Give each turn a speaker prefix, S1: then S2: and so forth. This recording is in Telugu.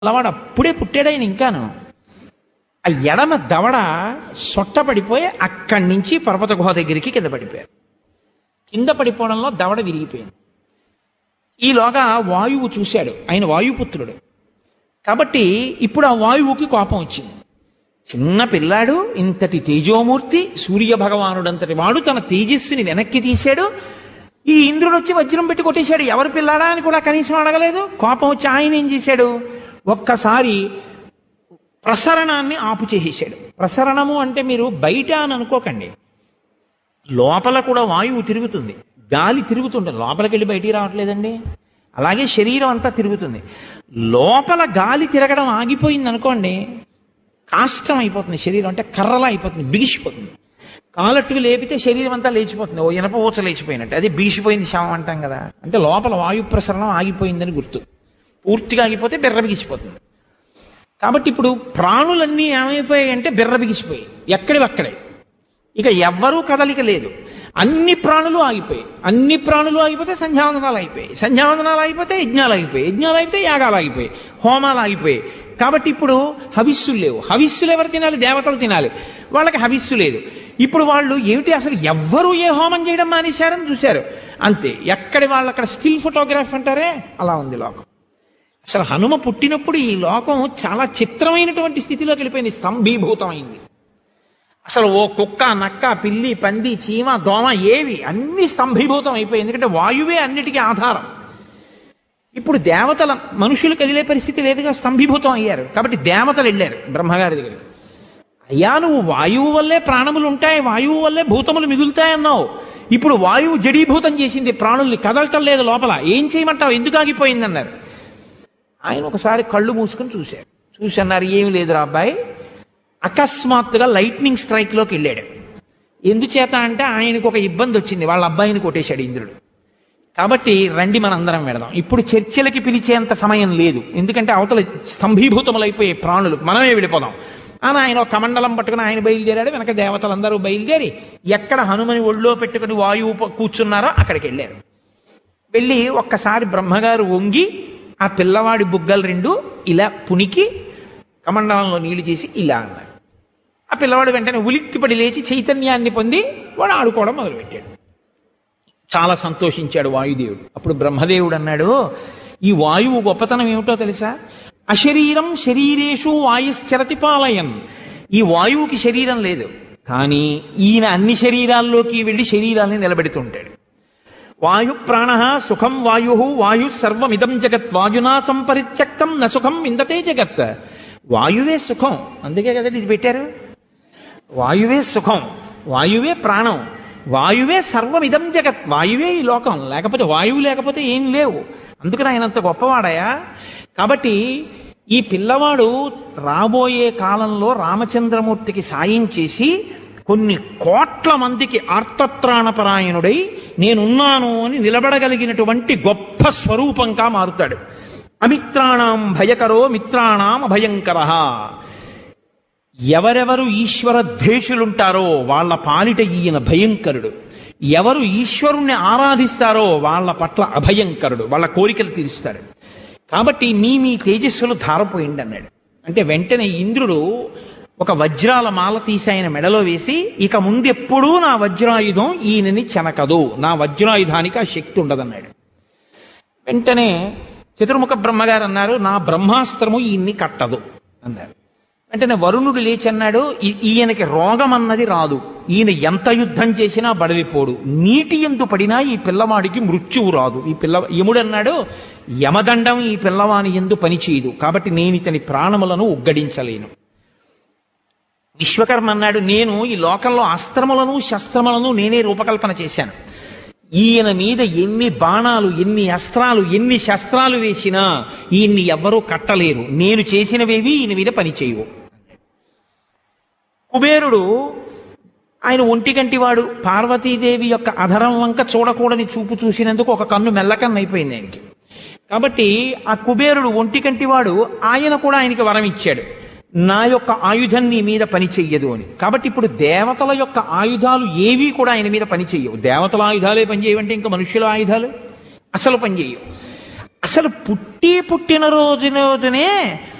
S1: పిల్లవాడు అప్పుడే పుట్టాడు ఆయన ఇంకాను ఆ ఎడమ దవడ సొట్ట పడిపోయి అక్కడి నుంచి పర్వత గుహ దగ్గరికి కింద పడిపోయారు కింద పడిపోవడంలో దవడ విరిగిపోయింది ఈలోగా వాయువు చూశాడు ఆయన వాయుపుత్రుడు కాబట్టి ఇప్పుడు ఆ వాయువుకి కోపం వచ్చింది చిన్న పిల్లాడు ఇంతటి తేజోమూర్తి సూర్య భగవానుడంతటి వాడు తన తేజస్సుని వెనక్కి తీశాడు ఈ ఇంద్రుడు వచ్చి వజ్రం పెట్టి కొట్టేశాడు ఎవరు పిల్లాడా అని కూడా కనీసం అడగలేదు కోపం వచ్చి ఆయన ఏం చేశాడు ఒక్కసారి ప్రసరణాన్ని ఆపు చేసేసాడు ప్రసరణము అంటే మీరు బయట అని అనుకోకండి లోపల కూడా వాయువు తిరుగుతుంది గాలి తిరుగుతుంటుంది లోపలికి వెళ్ళి బయటికి రావట్లేదండి అలాగే శరీరం అంతా తిరుగుతుంది లోపల గాలి తిరగడం ఆగిపోయింది అనుకోండి కాష్టం అయిపోతుంది శరీరం అంటే కర్రలా అయిపోతుంది బిగిసిపోతుంది కాలట్టుకు లేపితే శరీరం అంతా లేచిపోతుంది ఓ ఇనప ఊచ లేచిపోయినట్టు అది బిగిసిపోయింది శవం అంటాం కదా అంటే లోపల వాయు ప్రసరణం ఆగిపోయిందని గుర్తు పూర్తిగా ఆగిపోతే బిర్ర బిగిసిపోతుంది కాబట్టి ఇప్పుడు ప్రాణులన్నీ ఏమైపోయాయి అంటే బిర్ర బిగిసిపోయాయి ఎక్కడివి అక్కడే ఇక ఎవ్వరూ కదలిక లేదు అన్ని ప్రాణులు ఆగిపోయాయి అన్ని ప్రాణులు ఆగిపోతే సంధ్యావందనాలు అయిపోయాయి సంధ్యావందనాలు అయిపోతే యజ్ఞాలు అయిపోయాయి యజ్ఞాలు అయిపోతే యాగాలు ఆగిపోయాయి హోమాలు ఆగిపోయాయి కాబట్టి ఇప్పుడు హవిస్సులు లేవు హవిస్సులు ఎవరు తినాలి దేవతలు తినాలి వాళ్ళకి హవిస్సు లేదు ఇప్పుడు వాళ్ళు ఏమిటి అసలు ఎవ్వరూ ఏ హోమం చేయడం మానేశారని చూశారు అంతే ఎక్కడి వాళ్ళు అక్కడ స్టిల్ ఫోటోగ్రాఫ్ అంటారే అలా ఉంది లోకం అసలు హనుమ పుట్టినప్పుడు ఈ లోకం చాలా చిత్రమైనటువంటి స్థితిలోకి వెళ్ళిపోయింది స్తంభీభూతమైంది అసలు ఓ కుక్క నక్క పిల్లి పంది చీమ దోమ ఏవి అన్ని స్తంభీభూతం అయిపోయి ఎందుకంటే వాయువే అన్నిటికీ ఆధారం ఇప్పుడు దేవతల మనుషులు కదిలే పరిస్థితి లేదుగా స్తంభీభూతం అయ్యారు కాబట్టి దేవతలు వెళ్ళారు బ్రహ్మగారి దగ్గరికి అయ్యా నువ్వు వాయువు వల్లే ప్రాణములు ఉంటాయి వాయువు వల్లే భూతములు మిగులుతాయన్నావు ఇప్పుడు వాయువు జడీభూతం చేసింది ప్రాణుల్ని కదలటం లేదు లోపల ఏం చేయమంటావు ఎందుకు ఆగిపోయిందన్నారు ఆయన ఒకసారి కళ్ళు మూసుకొని చూశారు చూసి అన్నారు ఏమి లేదురా అబ్బాయి అకస్మాత్తుగా లైట్నింగ్ స్ట్రైక్లోకి వెళ్ళాడు ఎందుచేత అంటే ఆయనకు ఒక ఇబ్బంది వచ్చింది వాళ్ళ అబ్బాయిని కొట్టేశాడు ఇంద్రుడు కాబట్టి రండి మన అందరం వెడదాం ఇప్పుడు చర్చలకి పిలిచేంత సమయం లేదు ఎందుకంటే అవతల స్తంభీభూతములైపోయే ప్రాణులు మనమే వెళ్ళిపోదాం అని ఆయన ఒక కమండలం పట్టుకుని ఆయన బయలుదేరాడు వెనక దేవతలందరూ బయలుదేరి ఎక్కడ హనుమని ఒళ్ళో పెట్టుకుని వాయువు ప- కూర్చున్నారో అక్కడికి వెళ్ళారు వెళ్ళి ఒక్కసారి బ్రహ్మగారు వంగి ఆ పిల్లవాడి బుగ్గలు రెండు ఇలా పునికి కమండలంలో నీళ్లు చేసి ఇలా అన్నారు ఆ పిల్లవాడు వెంటనే ఉలిక్కిపడి లేచి చైతన్యాన్ని పొంది వాడు ఆడుకోవడం మొదలుపెట్టాడు చాలా సంతోషించాడు వాయుదేవుడు అప్పుడు బ్రహ్మదేవుడు అన్నాడు ఈ వాయువు గొప్పతనం ఏమిటో తెలుసా అశరీరం శరీరేషు వాయుశ్చరతి పాలయన్ ఈ వాయువుకి శరీరం లేదు కానీ ఈయన అన్ని శరీరాల్లోకి వెళ్ళి శరీరాల్ని నిలబెడుతుంటాడు వాయు ప్రాణ సుఖం వాయు వాయు సర్వమిదం జగత్ వాయునా సంపరిత్యక్తం న సుఖం ఇందతే జగత్ వాయువే సుఖం అందుకే కదండి ఇది పెట్టారు వాయువే సుఖం వాయువే ప్రాణం వాయువే సర్వమిదం జగత్ వాయువే ఈ లోకం లేకపోతే వాయువు లేకపోతే ఏం లేవు అందుకని ఆయన అంత గొప్పవాడయా కాబట్టి ఈ పిల్లవాడు రాబోయే కాలంలో రామచంద్రమూర్తికి సాయం చేసి కొన్ని కోట్ల మందికి ఆర్తత్రాణపరాయణుడై నేనున్నాను అని నిలబడగలిగినటువంటి గొప్ప స్వరూపంగా మారుతాడు అమిత్రాణం భయకరో మిత్రాణం అభయంకర ఎవరెవరు ఈశ్వర ద్వేషులుంటారో వాళ్ళ పాలిట ఈయన భయంకరుడు ఎవరు ఈశ్వరుణ్ణి ఆరాధిస్తారో వాళ్ళ పట్ల అభయంకరుడు వాళ్ళ కోరికలు తీరుస్తాడు కాబట్టి మీ మీ తేజస్సులు ధారపోయింది అన్నాడు అంటే వెంటనే ఇంద్రుడు ఒక వజ్రాల మాల తీసి ఆయన మెడలో వేసి ఇక ముందెప్పుడూ నా వజ్రాయుధం ఈయనని చెనకదు నా వజ్రాయుధానికి ఆ శక్తి ఉండదన్నాడు వెంటనే చతుర్ముఖ బ్రహ్మగారు అన్నారు నా బ్రహ్మాస్త్రము ఈయన్ని కట్టదు అన్నారు వెంటనే వరుణుడు లేచి అన్నాడు "ఈ- ఈయనకి రోగం అన్నది రాదు ఈయన ఎంత యుద్ధం చేసినా బడలిపోడు నీటి ఎందు పడినా ఈ పిల్లవాడికి మృత్యువు రాదు ఈ పిల్ల యముడు అన్నాడు యమదండం ఈ పిల్లవాని ఎందు పనిచేయదు కాబట్టి నేను ఇతని ప్రాణములను ఉగ్గడించలేను విశ్వకర్మ అన్నాడు నేను ఈ లోకంలో అస్త్రములను శస్త్రములను నేనే రూపకల్పన చేశాను ఈయన మీద ఎన్ని బాణాలు ఎన్ని అస్త్రాలు ఎన్ని శస్త్రాలు వేసినా ఈయన్ని ఎవ్వరూ కట్టలేరు నేను చేసినవేవి ఈయన మీద పనిచేయవు కుబేరుడు ఆయన ఒంటికంటివాడు పార్వతీదేవి యొక్క అధరం వంక చూడకూడని చూపు చూసినందుకు ఒక కన్ను మెల్లకన్ను అయిపోయింది ఆయనకి కాబట్టి ఆ కుబేరుడు ఒంటికంటివాడు ఆయన కూడా ఆయనకి వరం ఇచ్చాడు నా యొక్క ఆయుధం నీ మీద పని చెయ్యదు అని కాబట్టి ఇప్పుడు దేవతల యొక్క ఆయుధాలు ఏవి కూడా ఆయన మీద పని చెయ్యవు దేవతల ఆయుధాలే పనిచేయవంటే ఇంకా మనుష్యుల ఆయుధాలు అసలు పనిచేయవు అసలు పుట్టి పుట్టిన రోజునే